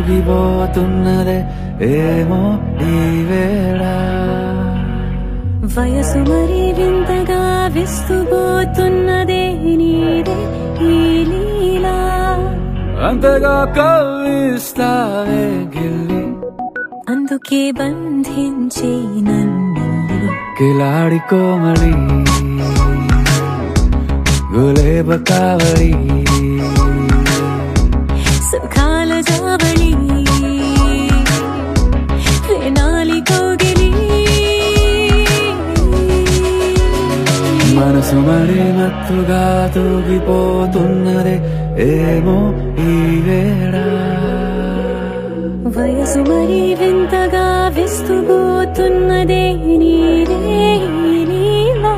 తూగిపోతున్నదే ఏమో ఈ వేళ వయసు మరి వింతగా విస్తుపోతున్నదే నీదే ఈ లీలా అంతగా కవ్విస్తావే గిల్లి అందుకే బంధించే నన్ను కిలాడి కోమలి గులేబ కావడి సుఖాల జావళి వేనాలి కోగిలి మనసు మరి మత్తుగా తూగిపోతున్నదే ఏమో ఈ వేళ వయసు మరి వింతగా విస్తుపోతున్నదే నీదే ఈ లీలా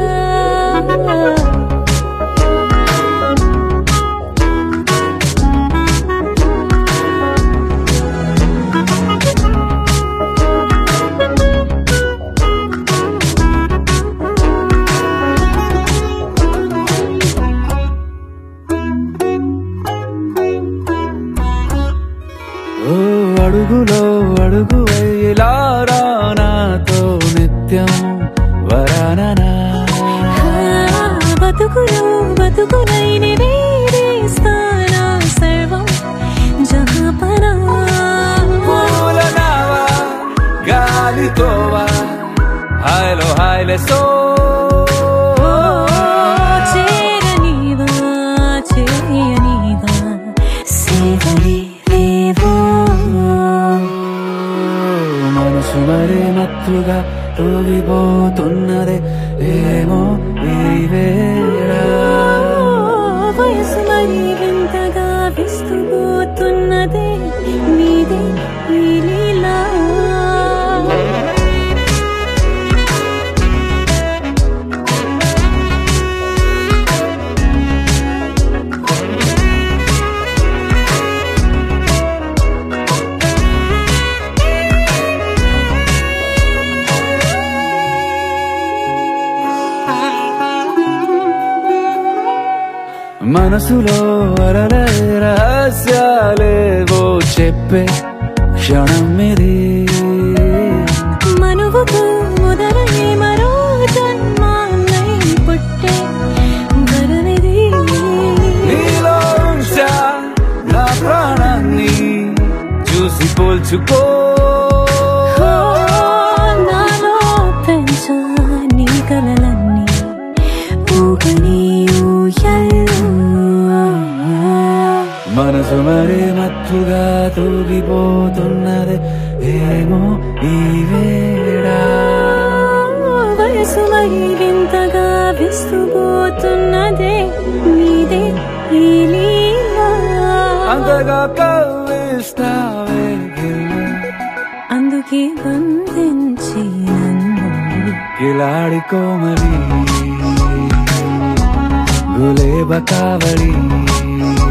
ఓ అడుగులో అడుగు వేలారా నాతో నిత్యం వరాననా ఆ, బతుకులో బతుకునైన వేరేస్తానా సర్వం జహాపనా పూల నావా గాలితోవా హాయ్లో హాయ్లే సో చేరనీవా చేయనీవా సేవలే లేవో మనసు మరి మత్తుగా తూగిపోతున్నదే ఏమో ఈ వేళ వయసు మరి వింతగా విస్తుపోతున్నదే నీదే ఈ లీలా మనసులో అరలే రహస్యాలేవో చెప్పే క్షణం ఇది మనువుకు మొదలై మరో జన్మాన్నై పుట్టే వరమిది నీలో ఉంచా నా ప్రాణాన్ని చూసి పోల్చుకో ఓ, నాలో పెంచా నీ కలలన్నీ ఊగని ఊయల్లో మనసు మరి మత్తుగా తూగిపోతున్నది ఏమో ఈ వేళ వయసు మరి వింతగా విస్తుపోతున్నదే నీదే ఈ లీలా అంతగా కవ్విస్తావే గిల్లి. అందుకే బంధించి నన్ను కిలాడి కోమలి గులేబ కావడి